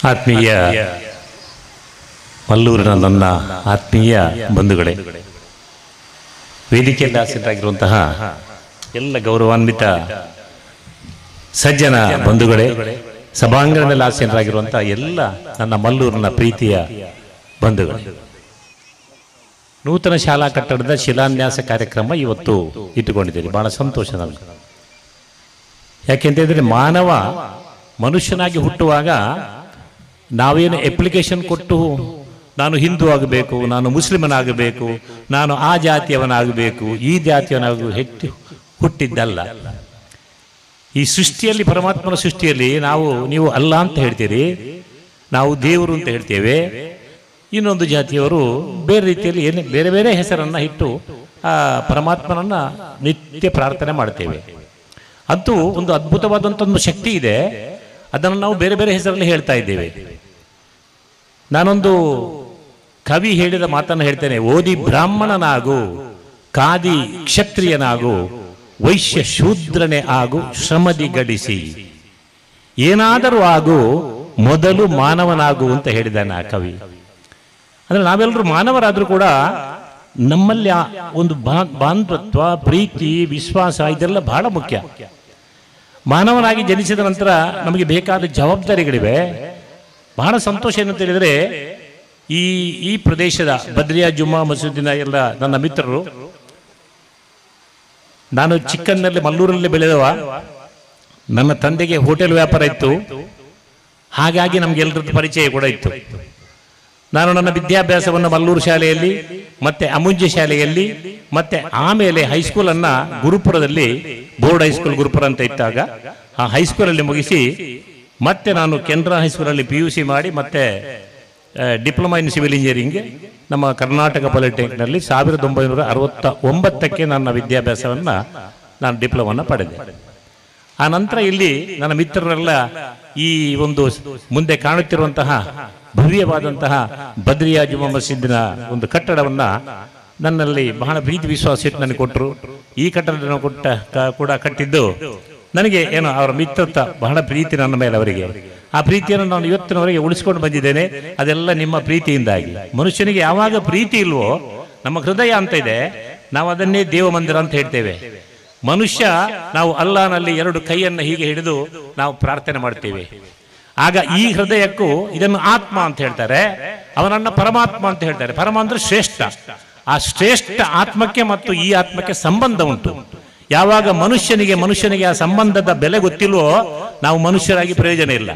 ಆತ್ಮೀಯ ಮಲ್ಲೂರಿನ ನನ್ನ ಆತ್ಮೀಯ ಬಂಧುಗಳೇ ವೇದಿಕೆಯಲ್ಲಿ ಆಸೀನರಾಗಿರುವಂತಹ ಎಲ್ಲ ಗೌರವಾನ್ವಿತ ಸಜ್ಜನ ಬಂಧುಗಳೇ ಸಭಾಂಗಣದಲ್ಲಿ ಆಸೀನರಾಗಿರುವಂತಹ ಎಲ್ಲ ನನ್ನ ಮಲ್ಲೂರಿನ ಪ್ರೀತಿಯ ಬಂಧುಗಳು ನೂತನ ಶಾಲಾ ಕಟ್ಟಡದ ಶಿಲಾನ್ಯಾಸ ಕಾರ್ಯಕ್ರಮ ಇವತ್ತು ಇಟ್ಟುಕೊಂಡಿದ್ದೀರಿ ಬಹಳ ಸಂತೋಷ ನಮಗೆ ಯಾಕೆಂತಂದ್ರೆ ಮಾನವ ಮನುಷ್ಯನಾಗಿ ಹುಟ್ಟುವಾಗ ನಾವೇನು ಅಪ್ಲಿಕೇಶನ್ ಕೊಟ್ಟು ನಾನು ಹಿಂದೂ ಆಗಬೇಕು ನಾನು ಮುಸ್ಲಿಮನಾಗಬೇಕು ನಾನು ಆ ಜಾತಿಯವನಾಗಬೇಕು ಈ ಜಾತಿಯವನಾಗ ಹೆಚ್ಚು ಹುಟ್ಟಿದ್ದಲ್ಲ ಈ ಸೃಷ್ಟಿಯಲ್ಲಿ ಪರಮಾತ್ಮನ ಸೃಷ್ಟಿಯಲ್ಲಿ ನಾವು ನೀವು ಅಲ್ಲ ಅಂತ ಹೇಳ್ತೀರಿ ನಾವು ದೇವರು ಅಂತ ಹೇಳ್ತೇವೆ ಇನ್ನೊಂದು ಜಾತಿಯವರು ಬೇರೆ ರೀತಿಯಲ್ಲಿ ಏನೇ ಬೇರೆ ಬೇರೆ ಹೆಸರನ್ನ ಇಟ್ಟು ಆ ಪರಮಾತ್ಮನನ್ನ ನಿತ್ಯ ಪ್ರಾರ್ಥನೆ ಮಾಡ್ತೇವೆ ಅಂತೂ ಒಂದು ಅದ್ಭುತವಾದಂಥ ಒಂದು ಶಕ್ತಿ ಇದೆ ಅದನ್ನು ನಾವು ಬೇರೆ ಬೇರೆ ಹೆಸರಲ್ಲಿ ಹೇಳ್ತಾ ಇದ್ದೇವೆ ನಾನೊಂದು ಕವಿ ಹೇಳಿದ ಮಾತನ್ನು ಹೇಳ್ತೇನೆ ಓದಿ ಬ್ರಾಹ್ಮಣನಾಗು ಕಾದಿ ಕ್ಷತ್ರಿಯನಾಗು ವೈಶ್ಯ ಶೂದ್ರನೇ ಆಗು ಶ್ರಮದಿ ಗಡಿಸಿ ಏನಾದರೂ ಆಗು ಮೊದಲು ಮಾನವನಾಗು ಅಂತ ಹೇಳಿದ್ದಾನೆ ಆ ಕವಿ ಅಂದ್ರೆ ನಾವೆಲ್ಲರೂ ಮಾನವರಾದ್ರೂ ಕೂಡ ನಮ್ಮಲ್ಲಿ ಆ ಒಂದು ಬಾ- ಬಾಂಧವತ್ವ ಪ್ರೀತಿ ವಿಶ್ವಾಸ ಇದೆಲ್ಲ ಬಹಳ ಮುಖ್ಯ ಮಾನವನಾಗಿ ಜನಿಸಿದ ನಂತರ ನಮಗೆ ಬೇಕಾದ ಜವಾಬ್ದಾರಿಗಳಿವೆ ಬಹಳ ಸಂತೋಷ ಏನಂತ ಹೇಳಿದ್ರೆ ಈ ಈ ಪ್ರದೇಶದ ಬದ್ರಿಯಾ ಜುಮ್ಮಾ ಮಸೂದಿನ ಎಲ್ಲ ನನ್ನ ಮಿತ್ರರು ನಾನು ಚಿಕ್ಕನ್ನಲ್ಲಿ ಮಲ್ಲೂರಲ್ಲಿ ಬೆಳೆದವ ನನ್ನ ತಂದೆಗೆ ಹೋಟೆಲ್ ವ್ಯಾಪಾರ ಇತ್ತು ಹಾಗಾಗಿ ನಮ್ಗೆಲ್ಲರದ್ದು ಪರಿಚಯ ಕೂಡ ಇತ್ತು ನಾನು ನನ್ನ ವಿದ್ಯಾಭ್ಯಾಸವನ್ನು ಮಲ್ಲೂರು ಶಾಲೆಯಲ್ಲಿ ಮತ್ತೆ ಅಮುಂಜೆ ಶಾಲೆಯಲ್ಲಿ ಮತ್ತೆ ಆಮೇಲೆ ಹೈಸ್ಕೂಲ್ ಅನ್ನ ಗುರುಪುರದಲ್ಲಿ ಬೋರ್ಡ್ ಹೈಸ್ಕೂಲ್ ಗುರುಪುರ ಅಂತ ಇದ್ದಾಗ ಆ ಹೈಸ್ಕೂಲಲ್ಲಿ ಮುಗಿಸಿ ಮತ್ತೆ ನಾನು ಕೆನರಾ ಹೈಸ್ಕೂಲಲ್ಲಿ ಪಿ ಯು ಸಿ ಮಾಡಿ ಮತ್ತೆ ಡಿಪ್ಲೊಮಾ ಇನ್ ಸಿವಿಲ್ ಇಂಜಿನಿಯರಿಂಗ್ ನಮ್ಮ ಕರ್ನಾಟಕ ಪಾಲಿಟೆಕ್ನಲ್ಲಿ ಸಾವಿರದ ಒಂಬೈನೂರ ಅರವತ್ತ ಒಂಬತ್ತಕ್ಕೆ ನನ್ನ ವಿದ್ಯಾಭ್ಯಾಸವನ್ನ ನಾನು ಡಿಪ್ಲೊಮನ್ನ ಪಡೆದೆ ಆ ನಂತರ ಇಲ್ಲಿ ನನ್ನ ಮಿತ್ರರೆಲ್ಲ ಈ ಒಂದು ಮುಂದೆ ಕಾಣುತ್ತಿರುವಂತಹ ಭವ್ಯವಾದಂತಹ ಬದ್ರಿಯಾ ಜುಮಾ ಮಸೀದಿನ ಒಂದು ಕಟ್ಟಡವನ್ನ ನನ್ನಲ್ಲಿ ಬಹಳ ಪ್ರೀತಿ ವಿಶ್ವಾಸ ಇಟ್ಟು ನನಗೆ ಕೊಟ್ಟರು ಈ ಕಟ್ಟಡ ಕೊಟ್ಟ ಕ- ಕೂಡ ಕಟ್ಟಿದ್ದು ನನಗೆ ಏನೋ ಅವರ ಮಿತ್ರತ್ವ ಬಹಳ ಪ್ರೀತಿ ನನ್ನ ಮೇಲೆ ಅವರಿಗೆ ಆ ಪ್ರೀತಿಯನ್ನು ನಾನು ಇವತ್ತಿನವರೆಗೆ ಉಳಿಸ್ಕೊಂಡು ಬಂದಿದ್ದೇನೆ ಅದೆಲ್ಲ ನಿಮ್ಮ ಪ್ರೀತಿಯಿಂದಾಗಿ ಮನುಷ್ಯನಿಗೆ ಯಾವಾಗ ಪ್ರೀತಿ ಇಲ್ವೋ ನಮ್ಮ ಹೃದಯ ಅಂತ ಇದೆ ನಾವು ಅದನ್ನೇ ದೇವ ಮಂದಿರ ಅಂತ ಹೇಳ್ತೇವೆ ಮನುಷ್ಯ ನಾವು ಅಲ್ಲಾನಲ್ಲಿ ಎರಡು ಕೈಯನ್ನು ಹೀಗೆ ಹಿಡಿದು ನಾವು ಪ್ರಾರ್ಥನೆ ಮಾಡ್ತೇವೆ ಆಗ ಈ ಹೃದಯಕ್ಕೂ ಇದನ್ನು ಆತ್ಮ ಅಂತ ಹೇಳ್ತಾರೆ ಅವನನ್ನ ಪರಮಾತ್ಮ ಅಂತ ಹೇಳ್ತಾರೆ ಪರಮ ಅಂದ್ರೆ ಶ್ರೇಷ್ಠ ಆ ಶ್ರೇಷ್ಠ ಆತ್ಮಕ್ಕೆ ಮತ್ತು ಈ ಆತ್ಮಕ್ಕೆ ಸಂಬಂಧ ಉಂಟು ಯಾವಾಗ ಮನುಷ್ಯನಿಗೆ ಮನುಷ್ಯನಿಗೆ ಆ ಸಂಬಂಧದ ಬೆಲೆ ಗೊತ್ತಿಲ್ವೋ ನಾವು ಮನುಷ್ಯರಾಗಿ ಪ್ರಯೋಜನ ಇಲ್ಲ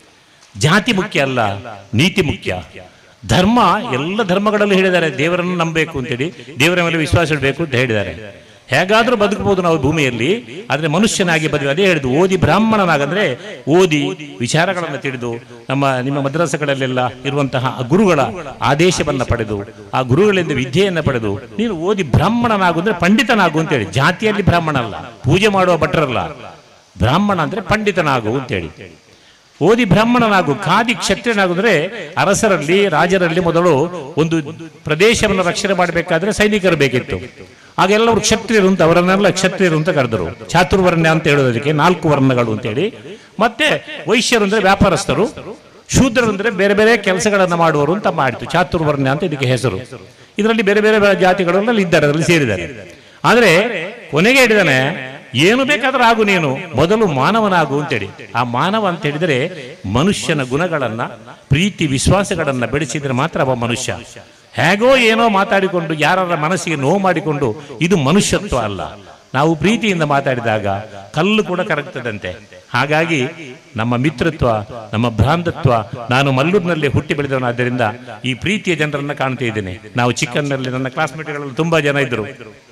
ಜಾತಿ ಮುಖ್ಯ ಅಲ್ಲ ನೀತಿ ಮುಖ್ಯ ಧರ್ಮ ಎಲ್ಲ ಧರ್ಮಗಳಲ್ಲೂ ಹೇಳಿದ್ದಾರೆ ದೇವರನ್ನು ನಂಬಬೇಕು ಅಂತೇಳಿ ದೇವರ ಮೇಲೆ ವಿಶ್ವಾಸ ಇಡಬೇಕು ಅಂತ ಹೇಳಿದ್ದಾರೆ ಹೇಗಾದ್ರೂ ಬದುಕಬಹುದು ನಾವು ಭೂಮಿಯಲ್ಲಿ ಆದ್ರೆ ಮನುಷ್ಯನಾಗಿ ಬದುಕು ಅದೇ ಹೇಳಿದ್ದು ಓದಿ ಬ್ರಾಹ್ಮಣನಾಗಂದ್ರೆ ಓದಿ ವಿಚಾರಗಳನ್ನು ತಿಳಿದು ನಮ್ಮ ನಿಮ್ಮ ಮದ್ರಸಗಳಲ್ಲೆಲ್ಲ ಇರುವಂತಹ ಆ ಗುರುಗಳ ಆದೇಶವನ್ನ ಪಡೆದು ಆ ಗುರುಗಳಿಂದ ವಿದ್ಯೆಯನ್ನ ಪಡೆದು ನೀನು ಓದಿ ಬ್ರಾಹ್ಮಣನಾಗು ಅಂದ್ರೆ ಪಂಡಿತನಾಗು ಅಂತೇಳಿ ಜಾತಿಯಲ್ಲಿ ಬ್ರಾಹ್ಮಣ ಅಲ್ಲ ಪೂಜೆ ಮಾಡುವ ಭಟ್ರಲ್ಲ ಬ್ರಾಹ್ಮಣ ಅಂದ್ರೆ ಪಂಡಿತನಾಗು ಅಂತೇಳಿ ಓದಿ ಬ್ರಾಹ್ಮಣನಾಗು ಖಾದಿ ಕ್ಷತ್ರಿಯನಾಗುದ್ರೆ ಅರಸರಲ್ಲಿ ರಾಜರಲ್ಲಿ ಮೊದಲು ಒಂದು ಪ್ರದೇಶವನ್ನು ರಕ್ಷಣೆ ಮಾಡಬೇಕಾದ್ರೆ ಸೈನಿಕರು ಬೇಕಿತ್ತು ಆಗೆಲ್ಲವರು ಕ್ಷತ್ರಿಯರು ಅಂತ ಅವರನ್ನೆಲ್ಲ ಕ್ಷತ್ರಿಯರು ಅಂತ ಕರೆದರು ಚಾತುರ್ವರ್ಣ್ಯ ಅಂತ ಹೇಳೋದಕ್ಕೆ ನಾಲ್ಕು ವರ್ಣಗಳು ಅಂತೇಳಿ ಮತ್ತೆ ವೈಶ್ಯರು ಅಂದ್ರೆ ವ್ಯಾಪಾರಸ್ಥರು ಶೂದ್ರರು ಅಂದ್ರೆ ಬೇರೆ ಬೇರೆ ಕೆಲಸಗಳನ್ನ ಮಾಡುವವರು ಅಂತ ಮಾಡಿತು ಚಾತುರ್ವರ್ಣ್ಯ ಅಂತ ಇದಕ್ಕೆ ಹೆಸರು ಇದರಲ್ಲಿ ಬೇರೆ ಬೇರೆ ಜಾತಿಗಳೆಲ್ಲ ಇದ್ದಾರೆ ಅದರಲ್ಲಿ ಸೇರಿದ್ದಾರೆ ಆದ್ರೆ ಕೊನೆಗೆ ಹೇಳಿದಾನೆ ಏನು ಬೇಕಾದ್ರೂ ಆಗು ನೀನು ಮೊದಲು ಮಾನವನಾಗು ಅಂತೇಳಿ ಆ ಮಾನವ ಅಂತ ಹೇಳಿದ್ರೆ ಮನುಷ್ಯನ ಗುಣಗಳನ್ನ ಪ್ರೀತಿ ವಿಶ್ವಾಸಗಳನ್ನ ಬೆಳೆಸಿದ್ರೆ ಮಾತ್ರ ಅವ ಮನುಷ್ಯ ಹೇಗೋ ಏನೋ ಮಾತಾಡಿಕೊಂಡು ಯಾರ ಮನಸ್ಸಿಗೆ ನೋವು ಮಾಡಿಕೊಂಡು ಇದು ಮನುಷ್ಯತ್ವ ಅಲ್ಲ ನಾವು ಪ್ರೀತಿಯಿಂದ ಮಾತಾಡಿದಾಗ ಕಲ್ಲು ಕೂಡ ಕರಗ್ತದಂತೆ ಹಾಗಾಗಿ ನಮ್ಮ ಮಿತ್ರತ್ವ ನಮ್ಮ ಭ್ರಾಂತತ್ವ ನಾನು ಮಲ್ಲೂರಿನಲ್ಲಿ ಹುಟ್ಟಿ ಬೆಳೆದವನಾದ್ದರಿಂದ ಈ ಪ್ರೀತಿಯ ಜನರನ್ನ ಕಾಣ್ತಾ ಇದ್ದೇನೆ ನಾವು ಚಿಕ್ಕನ್ನಲ್ಲಿ ನನ್ನ ಕ್ಲಾಸ್ಮೇಟ್ಗಳಲ್ಲಿ ತುಂಬಾ ಜನ ಇದ್ರು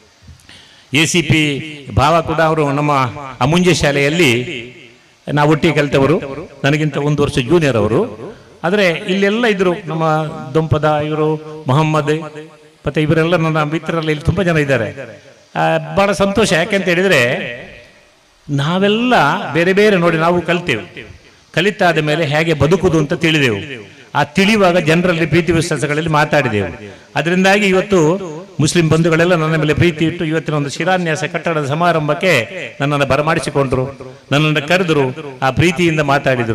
ಎ ಸಿ ಪಿ ಭಾವ ಕೂಡ ಅವರು ನಮ್ಮ ಅಮುಂಜೆ ಶಾಲೆಯಲ್ಲಿ ನಾವು ಒಟ್ಟಿಗೆ ಕಲಿತವರು ನನಗಿಂತ ಒಂದು ವರ್ಷ ಜೂನಿಯರ್ ಅವರು ಆದರೆ ಇಲ್ಲೆಲ್ಲ ಇದ್ರು ನಮ್ಮ ದೊಂಪದ ಇವರು ಮೊಹಮ್ಮದ್ ಮತ್ತೆ ಇವರೆಲ್ಲ ನನ್ನ ಮಿತ್ರರಲ್ಲಿ ಇಲ್ಲಿ ತುಂಬಾ ಜನ ಇದ್ದಾರೆ ಆ, ಬಹಳ ಸಂತೋಷ ಯಾಕೆಂತ ಹೇಳಿದ್ರೆ ನಾವೆಲ್ಲ ಬೇರೆ ಬೇರೆ ನೋಡಿ ನಾವು ಕಲಿತೇವೆ ಕಲಿತಾದ ಮೇಲೆ ಹೇಗೆ ಬದುಕುದು ಅಂತ ತಿಳಿದೆವು ಆ ತಿಳಿಯುವಾಗ ಜನರಲ್ಲಿ ಪ್ರೀತಿ ವಿಶ್ವಾಸಗಳಲ್ಲಿ ಮಾತಾಡಿದೆವು ಅದರಿಂದಾಗಿ ಇವತ್ತು ಮುಸ್ಲಿಂ ಬಂಧುಗಳೆಲ್ಲ ನನ್ನ ಮೇಲೆ ಪ್ರೀತಿ ಇಟ್ಟು ಇವತ್ತಿನ ಒಂದು ಶಿಲಾನ್ಯಾಸ ಕಟ್ಟಡದ ಸಮಾರಂಭಕ್ಕೆ ನನ್ನನ್ನು ಬರಮಾಡಿಸಿಕೊಂಡ್ರು ನನ್ನನ್ನು ಕರೆದ್ರು ಆ ಪ್ರೀತಿಯಿಂದ ಮಾತಾಡಿದ್ರು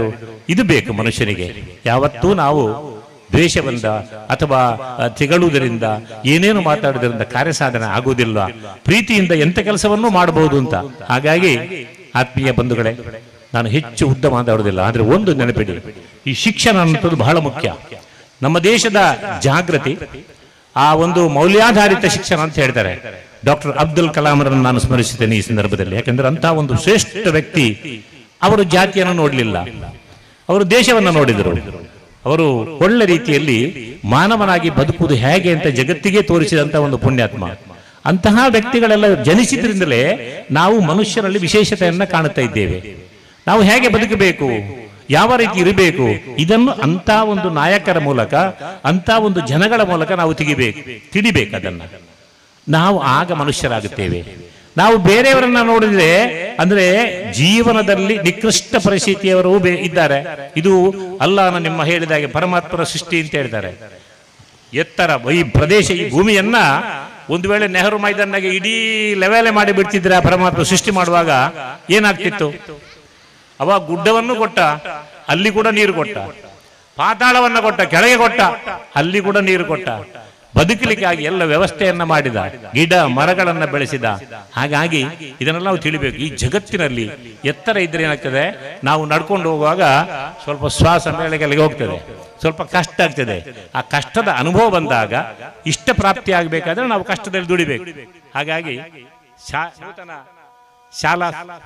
ಇದು ಬೇಕು ಮನುಷ್ಯನಿಗೆ ಯಾವತ್ತೂ ನಾವು ದ್ವೇಷದಿಂದ ಅಥವಾ ಅ, ತಿಗಳುವುದರಿಂದ ಏನೇನು ಮಾತಾಡುವುದರಿಂದ ಕಾರ್ಯಸಾಧನೆ ಆಗುವುದಿಲ್ಲ ಪ್ರೀತಿಯಿಂದ ಎಂತ ಕೆಲಸವನ್ನು ಮಾಡಬಹುದು ಅಂತ ಹಾಗಾಗಿ ಆತ್ಮೀಯ ಬಂಧುಗಳೇ ನಾನು ಹೆಚ್ಚು ಉದ್ದ ಮಾತಾಡುವುದಿಲ್ಲ ಆದ್ರೆ ಒಂದು ನೆನಪಿಡಿ ಈ ಶಿಕ್ಷಣ ಅನ್ನೋದು ಬಹಳ ಮುಖ್ಯ ನಮ್ಮ ದೇಶದ ಜಾಗೃತಿ ಆ ಒಂದು ಮೌಲ್ಯಾಧಾರಿತ ಶಿಕ್ಷಣ ಅಂತ ಹೇಳ್ತಾರೆ ಡಾಕ್ಟರ್ ಅಬ್ದುಲ್ ಕಲಾಂರನ್ನು ನಾನು ಸ್ಮರಿಸುತ್ತೇನೆ ಈ ಸಂದರ್ಭದಲ್ಲಿ ಯಾಕಂದ್ರೆ ಅಂತಹ ಒಂದು ಶ್ರೇಷ್ಠ ವ್ಯಕ್ತಿ ಅವರು ಜಾತಿಯನ್ನು ನೋಡಲಿಲ್ಲ ಅವರು ದೇಶವನ್ನು ನೋಡಿದರು ಅವರು ಒಳ್ಳೆ ರೀತಿಯಲ್ಲಿ ಮಾನವನಾಗಿ ಬದುಕುವುದು ಹೇಗೆ ಅಂತ ಜಗತ್ತಿಗೆ ತೋರಿಸಿದಂತ ಒಂದು ಪುಣ್ಯಾತ್ಮ ಅಂತಹ ವ್ಯಕ್ತಿಗಳೆಲ್ಲ ಜನಿಸಿದ್ರಿಂದಲೇ ನಾವು ಮನುಷ್ಯರಲ್ಲಿ ವಿಶೇಷತೆಯನ್ನ ಕಾಣುತ್ತಾ ಇದ್ದೇವೆ ನಾವು ಹೇಗೆ ಬದುಕಬೇಕು ಯಾವ ರೀತಿ ಇರಬೇಕು ಇದನ್ನು ಅಂತ ಒಂದು ನಾಯಕರ ಮೂಲಕ ಅಂತ ಒಂದು ಜನಗಳ ಮೂಲಕ ನಾವು ತೆಗಿಬೇಕು ತಿಳಿಬೇಕು ಅದನ್ನ ನಾವು ಆಗ ಮನುಷ್ಯರಾಗುತ್ತೇವೆ ನಾವು ಬೇರೆಯವರನ್ನ ನೋಡಿದ್ರೆ ಅಂದ್ರೆ ಜೀವನದಲ್ಲಿ ನಿಕೃಷ್ಟ ಪರಿಸ್ಥಿತಿಯವರು ಬೇ- ಇದ್ದಾರೆ ಇದು ಅಲ್ಲಾನ ನಿಮ್ಮ ಹೇಳಿದಾಗೆ ಪರಮಾತ್ಮರ ಸೃಷ್ಟಿ ಅಂತ ಹೇಳ್ತಾರೆ ಎತ್ತರ ಈ ಪ್ರದೇಶ ಈ ಭೂಮಿಯನ್ನ ಒಂದು ವೇಳೆ ನೆಹರು ಮೈದಾನಾಗೆ ಇಡೀ ಲೆವೆಲೆ ಮಾಡಿ ಬಿಡ್ತಿದ್ರೆ ಆ ಪರಮಾತ್ಮ ಸೃಷ್ಟಿ ಮಾಡುವಾಗ ಏನಾಗ್ತಿತ್ತು ಅವ ಗುಡ್ಡವನ್ನು ಕೊಟ್ಟ ಅಲ್ಲಿ ಕೂಡ ನೀರು ಕೊಟ್ಟ ಪಾತಾಳವನ್ನ ಕೊಟ್ಟ ಕೆಳಗೆ ಕೊಟ್ಟ ಅಲ್ಲಿ ಕೂಡ ನೀರು ಕೊಟ್ಟ ಬದುಕಲಿಕ್ಕಾಗಿ ಎಲ್ಲ ವ್ಯವಸ್ಥೆಯನ್ನ ಮಾಡಿದ ಗಿಡ ಮರಗಳನ್ನ ಬೆಳೆಸಿದ ಹಾಗಾಗಿ ಇದನ್ನೆಲ್ಲ ನಾವು ತಿಳಿಬೇಕು ಈ ಜಗತ್ತಿನಲ್ಲಿ ಎತ್ತರ ಇದ್ರೆ ಏನಾಗ್ತದೆ ನಾವು ನಡ್ಕೊಂಡು ಹೋಗುವಾಗ ಸ್ವಲ್ಪ ಶ್ವಾಸ ಮೇಲೆ ಕೆಳಗೆ ಹೋಗ್ತದೆ ಸ್ವಲ್ಪ ಕಷ್ಟ ಆಗ್ತದೆ ಆ ಕಷ್ಟದ ಅನುಭವ ಬಂದಾಗ ಇಷ್ಟ ಪ್ರಾಪ್ತಿ ಆಗಬೇಕಾದ್ರೆ ನಾವು ಕಷ್ಟದಲ್ಲಿ ದುಡಿಬೇಕು ಹಾಗಾಗಿ ಶಾ- ನೂತನ ಶಾಲಾ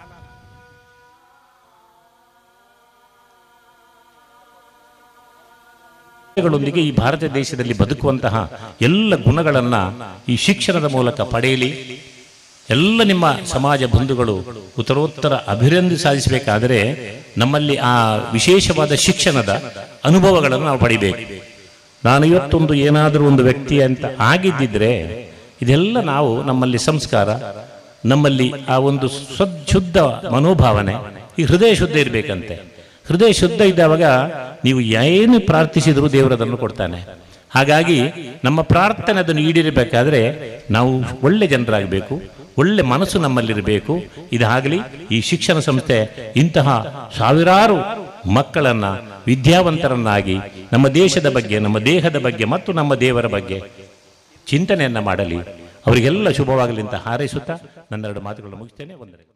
ಗಳೊಂದಿಗೆ ಈ ಭಾರತ ದೇಶದಲ್ಲಿ ಬದುಕುವಂತಹ ಎಲ್ಲ ಗುಣಗಳನ್ನ ಈ ಶಿಕ್ಷಣದ ಮೂಲಕ ಪಡೆಯಲಿ ಎಲ್ಲ ನಿಮ್ಮ ಸಮಾಜ ಬಂಧುಗಳು ಉತ್ತರೋತ್ತರ ಅಭಿವೃದ್ಧಿ ಸಾಧಿಸಬೇಕಾದರೆ ನಮ್ಮಲ್ಲಿ ಆ ವಿಶೇಷವಾದ ಶಿಕ್ಷಣದ ಅನುಭವಗಳನ್ನು ನಾವು ಪಡಿಬೇಕು ನಾನು ಇವತ್ತೊಂದು ಏನಾದರೂ ಒಂದು ವ್ಯಕ್ತಿ ಅಂತ ಆಗಿದ್ದಿದ್ರೆ ಇದೆಲ್ಲ ನಾವು ನಮ್ಮಲ್ಲಿ ಸಂಸ್ಕಾರ ನಮ್ಮಲ್ಲಿ ಆ ಒಂದು ಸ್ವಶುದ್ಧ ಮನೋಭಾವನೆ ಈ ಹೃದಯ ಶುದ್ಧ ಇರಬೇಕಂತೆ ಹೃದಯ ಶುದ್ಧ ಇದ್ದಾವಾಗ ನೀವು ಏನು ಪ್ರಾರ್ಥಿಸಿದರೂ ದೇವರದನ್ನು ಕೊಡ್ತಾನೆ ಹಾಗಾಗಿ ನಮ್ಮ ಪ್ರಾರ್ಥನೆ ಅದನ್ನು ಈಡೇರಬೇಕಾದ್ರೆ ನಾವು ಒಳ್ಳೆ ಜನರಾಗಬೇಕು ಒಳ್ಳೆ ಮನಸ್ಸು ನಮ್ಮಲ್ಲಿರಬೇಕು ಇದಾಗಲಿ ಈ ಶಿಕ್ಷಣ ಸಂಸ್ಥೆ ಇಂತಹ ಸಾವಿರಾರು ಮಕ್ಕಳನ್ನ ವಿದ್ಯಾವಂತರನ್ನಾಗಿ ನಮ್ಮ ದೇಶದ ಬಗ್ಗೆ ನಮ್ಮ ದೇಹದ ಬಗ್ಗೆ ಮತ್ತು ನಮ್ಮ ದೇವರ ಬಗ್ಗೆ ಚಿಂತನೆಯನ್ನ ಮಾಡಲಿ ಅವರಿಗೆಲ್ಲ ಶುಭವಾಗಲಿ ಅಂತ ಹಾರೈಸುತ್ತಾ ನನ್ನೆರಡು ಮಾತುಗಳನ್ನು ಮುಗಿಸ್ತೇನೆ ವಂದನೆ